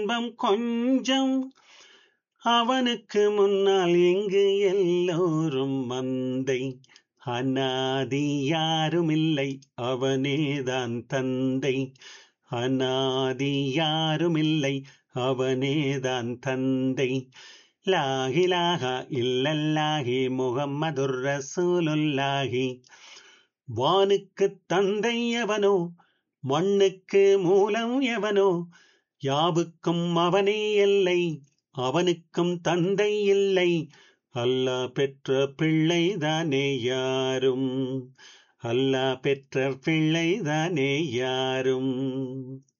இன்பம் கொஞ்சம் அவனுக்கு முன்னால் இங்கு எல்லோரும் மந்தை அநாதி யாருமில்லை அவனேதான் தந்தை அநாதி யாருமில்லை அவனேதான் தந்தை லாஹிலாஹா இல்லல்லாஹி முகம்மதுர் ரசூலுல்லாஹி வானுக்கு தந்தை எவனோ மண்ணுக்கு மூலம் எவனோ யாவுக்கும் அவனே எல்லை அவனுக்கும் தந்தை இல்லை அல்லாஹ் பெற்ற பிள்ளைதானே யாரும் அல்லாஹ் பெற்ற பிள்ளைதானே யாரும்